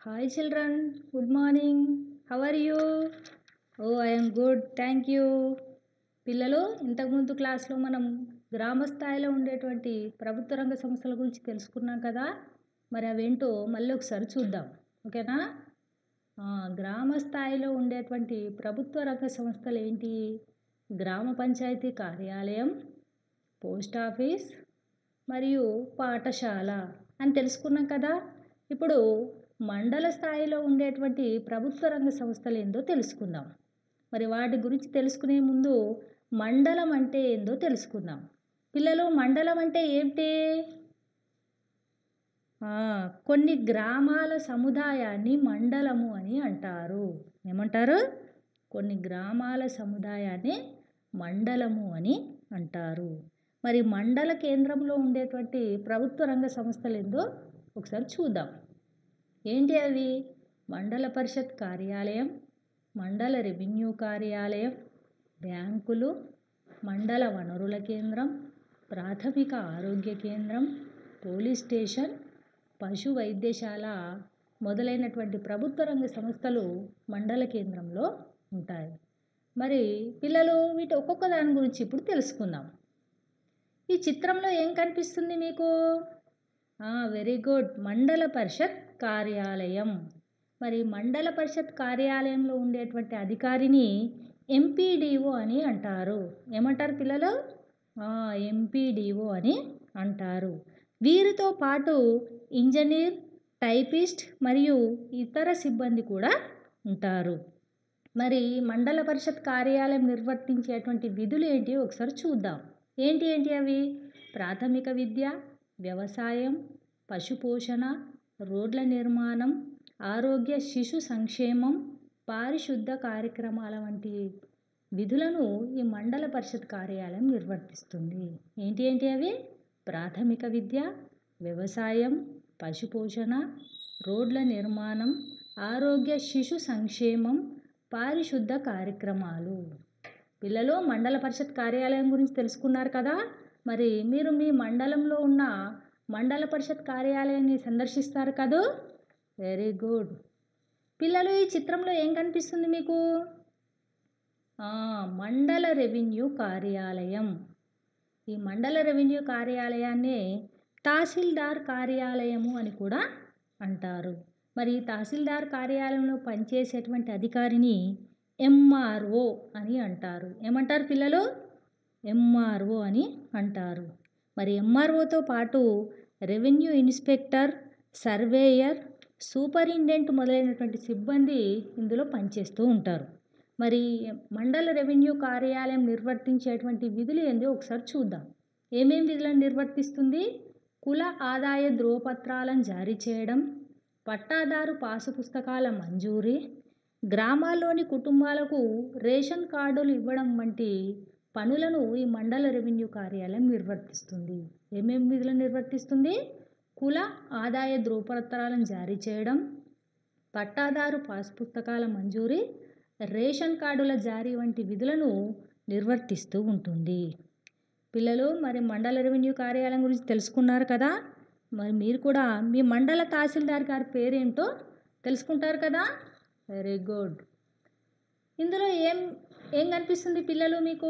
Hi children, good morning. How are you? Oh, I am good. Thank you. పిల్లలు ఇంతకుముందు క్లాస్లో మనం గ్రామ స్థాయిలో ఉండేటువంటి ప్రభుత్వ రంగ సంస్థల గురించి తెలుసుకున్నాం కదా మరి అవేంటో మళ్ళీ ఒకసారి చూద్దాం ఓకేనా ఆ, గ్రామ స్థాయిలో ఉండేటువంటి ప్రభుత్వ రంగ సంస్థలు ఏంటి గ్రామ పంచాయతీ కార్యాలయం పోస్ట్ ఆఫీస్ మరియు పాఠశాల అని తెలుసుకున్నాం కదా ఇప్పుడు మండల స్థాయిలో ఉండేటువంటి ప్రభుత్వ రంగ సంస్థలు ఏందో తెలుసుకుందాం మరి వాటి గురించి తెలుసుకునే ముందు మండలం అంటే ఏందో తెలుసుకుందాం పిల్లలు మండలం అంటే ఏమిటి ఆ, కొన్ని గ్రామాల సముదాయాన్ని మండలము అని అంటారు ఏమంటారు కొన్ని గ్రామాల సముదాయాన్ని మండలము అని అంటారు మరి మండల కేంద్రంలో ఉండేటువంటి ప్రభుత్వ రంగ సంస్థలు ఏందో ఒకసారి చూద్దాం ఏంటి అవి మండల పరిషత్ కార్యాలయం మండల రెవెన్యూ కార్యాలయం బ్యాంకులు మండల వనరుల కేంద్రం ప్రాథమిక ఆరోగ్య కేంద్రం పోలీస్ స్టేషన్ పశు వైద్యశాల మొదలైనటువంటి ప్రభుత్వ రంగ సంస్థలు మండల కేంద్రంలో ఉంటాయి మరి పిల్లలు వీటి ఒక్కొక్క దాని గురించి ఇప్పుడు తెలుసుకుందాం ఈ చిత్రంలో ఏం కనిపిస్తుంది మీకు వెరీ గుడ్ మండల పరిషత్ కార్యాలయం మరి మండల పరిషత్ కార్యాలయంలో ఉండేటువంటి అధికారిని ఎంపీడీఓ అని అంటారు ఏమంటారు పిల్లలు ఎంపీడీఓ అని అంటారు వీరితో పాటు ఇంజనీర్ టైపిస్ట్ మరియు ఇతర సిబ్బంది కూడా ఉంటారు మరి మండల పరిషత్ కార్యాలయం నిర్వర్తించేటువంటి విధులు ఏంటి ఒకసారి చూద్దాం ఏంటి ఏంటి అవి ప్రాథమిక విద్య వ్యవసాయం పశుపోషణ రోడ్ల నిర్మాణం ఆరోగ్య శిశు సంక్షేమం పారిశుద్ధ కార్యక్రమాల వంటి విధులను ఈ మండల పరిషత్ కార్యాలయం నిర్వర్తిస్తుంది ఏంటి ఏంటి అవి ప్రాథమిక విద్య వ్యవసాయం పశుపోషణ రోడ్ల నిర్మాణం ఆరోగ్య శిశు సంక్షేమం పారిశుద్ధ కార్యక్రమాలు పిల్లలు మండల పరిషత్ కార్యాలయం గురించి తెలుసుకున్నారు కదా మరి మీరు మీ మండలంలో ఉన్న మండల పరిషత్ కార్యాలయాన్ని సందర్శిస్తారు కదూ వెరీ గుడ్ పిల్లలు ఈ చిత్రంలో ఏం కనిపిస్తుంది మీకు ఆ, మండల రెవెన్యూ కార్యాలయం ఈ మండల రెవెన్యూ కార్యాలయాన్ని తహసీల్దార్ కార్యాలయము అని కూడా అంటారు మరి ఈ తహసీల్దార్ కార్యాలయంలో పనిచేసేటువంటి అధికారిని ఎంఆర్ఓ అని అంటారు ఏమంటారు పిల్లలు ఎంఆర్ఓ అని అంటారు మరి ఎంఆర్ఓతో పాటు రెవెన్యూ ఇన్స్పెక్టర్ సర్వేయర్ సూపరింటెండెంట్ మొదలైనటువంటి సిబ్బంది ఇందులో పనిచేస్తూ ఉంటారు మరి మండల రెవెన్యూ కార్యాలయం నిర్వర్తించేటువంటి విధులు ఏందో ఒకసారి చూద్దాం ఏమేం విధులను నిర్వర్తిస్తుంది కుల ఆదాయ ధ్రువపత్రాలను జారీ చేయడం పట్టాదారు పాసు పుస్తకాల మంజూరీ గ్రామాల్లోని కుటుంబాలకు రేషన్ కార్డులు ఇవ్వడం వంటి పనులను ఈ మండల రెవెన్యూ కార్యాలయం నిర్వర్తిస్తుంది ఏమేమి విధులను నిర్వర్తిస్తుంది కుల ఆదాయ ధ్రువపత్రాలను జారీ చేయడం పట్టాదారు పాస్ పుస్తకాల మంజూరీ రేషన్ కార్డుల జారీ వంటి విధులను నిర్వర్తిస్తూ ఉంటుంది పిల్లలు మరి మండల రెవెన్యూ కార్యాలయం గురించి తెలుసుకున్నారు కదా మరి మీరు కూడా మీ మండల తహసీల్దార్ గారి పేరేంటో తెలుసుకుంటారు కదా వెరీ గుడ్ ఇందులో ఏం ఏం కనిపిస్తుంది పిల్లలు మీకు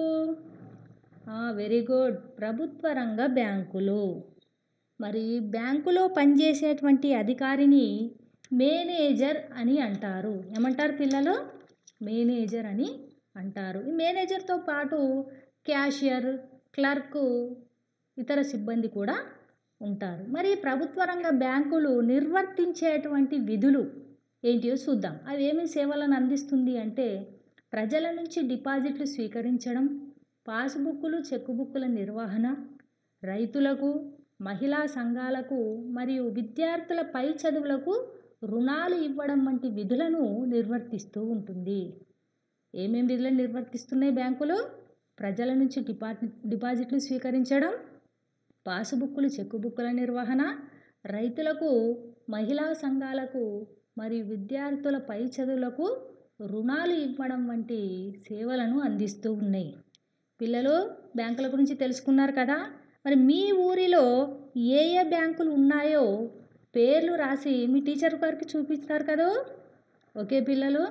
వెరీ గుడ్ ప్రభుత్వ రంగ బ్యాంకులు మరి బ్యాంకులో పనిచేసేటువంటి అధికారిని మేనేజర్ అని అంటారు ఏమంటారు పిల్లలు మేనేజర్ అని అంటారు ఈ మేనేజర్తో పాటు క్యాషియర్ క్లర్క్ ఇతర సిబ్బంది కూడా ఉంటారు మరి ప్రభుత్వ రంగ బ్యాంకులు నిర్వర్తించేటువంటి విధులు ఏంటియో చూద్దాం అవి ఏమేమి సేవలను అందిస్తుంది అంటే ప్రజల నుంచి డిపాజిట్లు స్వీకరించడం పాస్బుక్కులు చెక్కుబుక్కుల నిర్వహణ రైతులకు మహిళా సంఘాలకు మరియు విద్యార్థుల పై చదువులకు రుణాలు ఇవ్వడం వంటి విధులను నిర్వర్తిస్తూ ఉంటుంది ఏమేం విధులను నిర్వర్తిస్తున్నాయి బ్యాంకులు ప్రజల నుంచి డిపాజిట్ డిపాజిట్లు స్వీకరించడం పాసుబుక్కులు చెక్కుబుక్కుల నిర్వహణ రైతులకు మహిళా సంఘాలకు మరియు విద్యార్థుల పై చదువులకు రుణాలు ఇవ్వడం వంటి సేవలను అందిస్తూ ఉన్నాయి పిల్లలు బ్యాంకుల గురించి తెలుసుకున్నారు కదా మరి మీ ఊరిలో ఏ ఏ బ్యాంకులు ఉన్నాయో పేర్లు రాసి మీ టీచర్ గారికి చూపిస్తారు కదా ఓకే పిల్లలు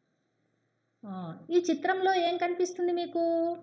ఆ, ఈ చిత్రంలో ఏం కనిపిస్తుంది మీకు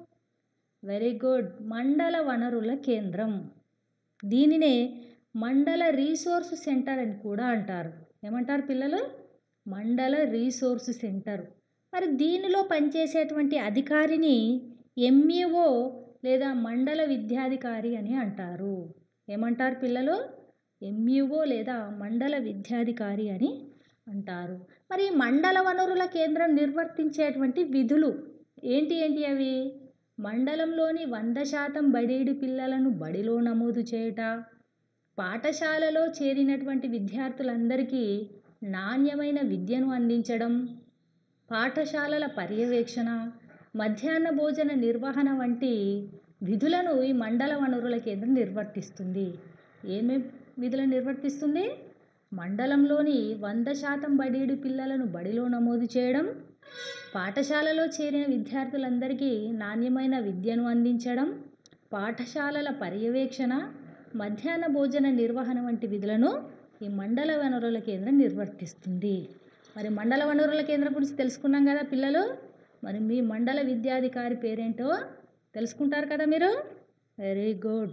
వెరీ గుడ్ మండల వనరుల కేంద్రం దీనినే మండల రీసోర్స్ సెంటర్ అని కూడా అంటారు ఏమంటారు పిల్లలు మండల రీసోర్స్ సెంటర్ మరి దీనిలో పనిచేసేటువంటి అధికారిని ఎంఈఓ లేదా మండల విద్యాధికారి అని అంటారు ఏమంటారు పిల్లలు ఎంఈఓ లేదా మండల విద్యాధికారి అని అంటారు మరి ఈ మండల వనరుల కేంద్రం నిర్వర్తించేటువంటి విధులు ఏంటి ఏంటి అవి మండలంలోని వంద శాతం బడేడు పిల్లలను బడిలో నమోదు చేయుట పాఠశాలలో చేరినటువంటి విద్యార్థులందరికీ నాణ్యమైన విద్యను అందించడం పాఠశాలల పర్యవేక్షణ మధ్యాహ్న భోజన నిర్వహణ వంటి విధులను ఈ మండల వనరుల కేంద్రం నిర్వర్తిస్తుంది ఏమేం విధులను నిర్వర్తిస్తుంది మండలంలోని వంద శాతం బడేడు పిల్లలను బడిలో నమోదు చేయడం పాఠశాలలో చేరిన విద్యార్థులందరికీ నాణ్యమైన విద్యను అందించడం పాఠశాలల పర్యవేక్షణ మధ్యాహ్న భోజన నిర్వహణ వంటి విధులను ఈ మండల వనరుల కేంద్రం నిర్వర్తిస్తుంది మరి మండల వనరుల కేంద్రం గురించి తెలుసుకున్నాం కదా పిల్లలు మరి మీ మండల విద్యాధికారి పేరేంటో తెలుసుకుంటారు కదా మీరు వెరీ గుడ్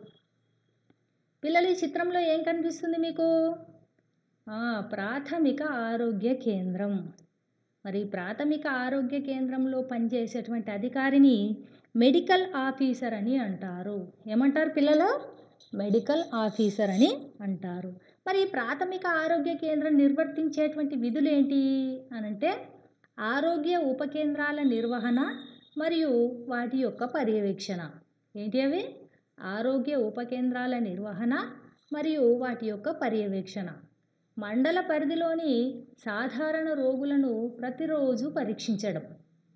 పిల్లలు ఈ చిత్రంలో ఏం కనిపిస్తుంది మీకు ఆ, ప్రాథమిక ఆరోగ్య కేంద్రం మరి ప్రాథమిక ఆరోగ్య కేంద్రంలో పనిచేసేటువంటి అధికారిని మెడికల్ ఆఫీసర్ అని అంటారు ఏమంటారు పిల్లలు మెడికల్ ఆఫీసర్ అని అంటారు మరి ఈ ప్రాథమిక ఆరోగ్య కేంద్రం నిర్వర్తించేటువంటి విధులు ఏంటి అని అంటే ఆరోగ్య ఉపకేంద్రాల నిర్వహణ మరియు వాటి యొక్క పర్యవేక్షణ ఏంటి అవి ఆరోగ్య ఉపకేంద్రాల నిర్వహణ మరియు వాటి యొక్క పర్యవేక్షణ మండల పరిధిలోని సాధారణ రోగులను ప్రతిరోజు పరీక్షించడం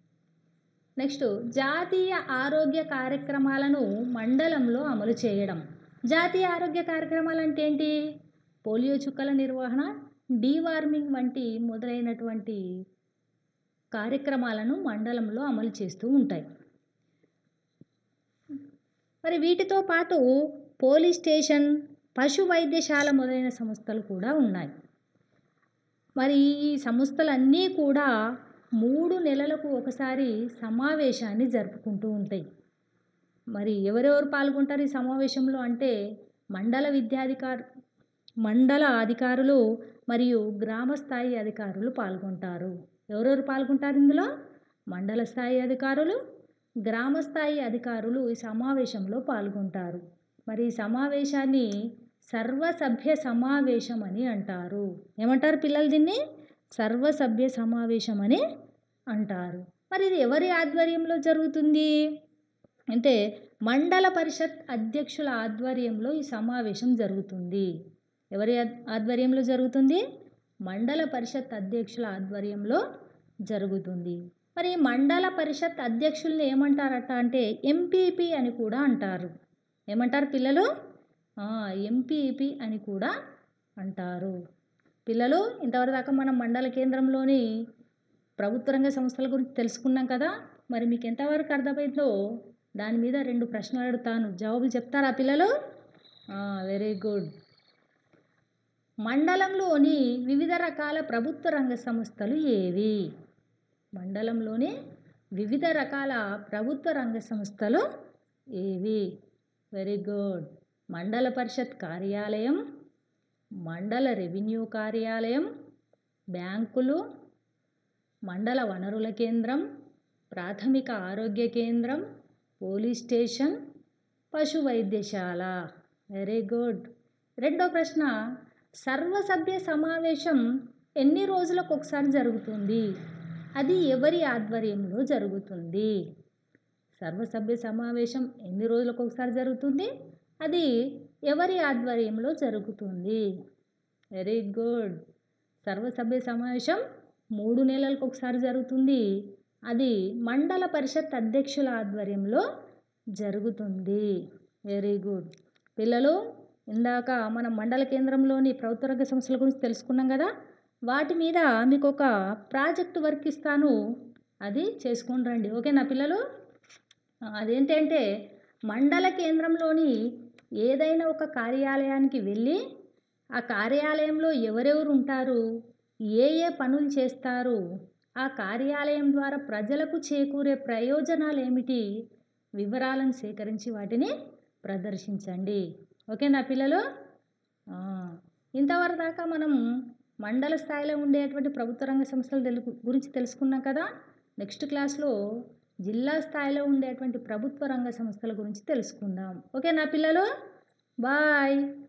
నెక్స్ట్ జాతీయ ఆరోగ్య కార్యక్రమాలను మండలంలో అమలు చేయడం జాతీయ ఆరోగ్య కార్యక్రమాలు అంటే ఏంటి పోలియో చుక్కల నిర్వహణ డీవార్మింగ్ వంటి మొదలైనటువంటి కార్యక్రమాలను మండలంలో అమలు చేస్తూ ఉంటాయి మరి వీటితో పాటు పోలీస్ స్టేషన్ పశు వైద్యశాల మొదలైన సంస్థలు కూడా ఉన్నాయి మరి ఈ సంస్థలన్నీ కూడా మూడు నెలలకు ఒకసారి సమావేశాన్ని జరుపుకుంటూ ఉంటాయి మరి ఎవరెవరు పాల్గొంటారు ఈ సమావేశంలో అంటే మండల విద్యాధికారు మండల అధికారులు మరియు గ్రామ స్థాయి అధికారులు పాల్గొంటారు ఎవరెవరు పాల్గొంటారు ఇందులో మండల స్థాయి అధికారులు గ్రామ స్థాయి అధికారులు ఈ సమావేశంలో పాల్గొంటారు మరి ఈ సమావేశాన్ని సర్వసభ్య సమావేశం అని అంటారు ఏమంటారు పిల్లలు దీన్ని సర్వసభ్య సమావేశం అని అంటారు మరి ఇది ఎవరి ఆధ్వర్యంలో జరుగుతుంది అంటే మండల పరిషత్ అధ్యక్షుల ఆధ్వర్యంలో ఈ సమావేశం జరుగుతుంది ఎవరి ఆద్- ఆధ్వర్యంలో జరుగుతుంది మండల పరిషత్ అధ్యక్షుల ఆధ్వర్యంలో జరుగుతుంది మరి ఈ మండల పరిషత్ అధ్యక్షుల్ని ఏమంటారట అంటే ఎంపీపీ అని కూడా అంటారు ఏమంటారు పిల్లలు ఎంపీపీ అని కూడా అంటారు పిల్లలు ఇంతవరకు దాకా మనం మండల కేంద్రంలోని ప్రభుత్వ రంగ సంస్థల గురించి తెలుసుకున్నాం కదా మరి మీకు ఎంతవరకు అర్థమైందో దాని మీద రెండు ప్రశ్నలు అడుగుతాను జవాబులు చెప్తారా పిల్లలు వెరీ గుడ్ మండలంలోని వివిధ రకాల ప్రభుత్వ రంగ సంస్థలు ఏవి మండలంలోని వివిధ రకాల ప్రభుత్వ రంగ సంస్థలు ఏవి వెరీ గుడ్ మండల పరిషత్ కార్యాలయం మండల రెవెన్యూ కార్యాలయం బ్యాంకులు మండల వనరుల కేంద్రం ప్రాథమిక ఆరోగ్య కేంద్రం పోలీస్ స్టేషన్ పశు వైద్యశాల వెరీ గుడ్ రెండో ప్రశ్న సర్వసభ్య సమావేశం ఎన్ని రోజులకు ఒకసారి జరుగుతుంది అది ఎవరి ఆధ్వర్యంలో జరుగుతుంది సర్వసభ్య సమావేశం ఎన్ని రోజులకు ఒకసారి జరుగుతుంది అది ఎవరి ఆధ్వర్యంలో జరుగుతుంది వెరీ గుడ్ సర్వసభ్య సమావేశం మూడు నెలలకు ఒకసారి జరుగుతుంది అది మండల పరిషత్ అధ్యక్షుల ఆధ్వర్యంలో జరుగుతుంది వెరీ గుడ్ పిల్లలు ఇందాక మనం మండల కేంద్రంలోని ప్రభుత్వ రంగ సంస్థల గురించి తెలుసుకున్నాం కదా వాటి మీద మీకు ఒక ప్రాజెక్ట్ వర్క్ ఇస్తాను అది చేసుకొని రండి ఓకేనా పిల్లలు ఆ, అదేంటంటే మండల కేంద్రంలోని ఏదైనా ఒక కార్యాలయానికి వెళ్ళి ఆ కార్యాలయంలో ఎవరెవరు ఉంటారు ఏ ఏ పనులు చేస్తారు ఆ కార్యాలయం ద్వారా ప్రజలకు చేకూరే ప్రయోజనాలు ఏమిటి వివరాలను సేకరించి వాటిని ప్రదర్శించండి ఓకేనా పిల్లలు ఆ, ఇంతవరకు దాకా మనం మండల స్థాయిలో ఉండేటువంటి ప్రభుత్వ రంగ సంస్థల తెలు గురించి తెలుసుకున్నాం కదా నెక్స్ట్ క్లాస్లో జిల్లా స్థాయిలో ఉండేటువంటి ప్రభుత్వ రంగ సంస్థల గురించి తెలుసుకుందాం ఓకేనా పిల్లలు బాయ్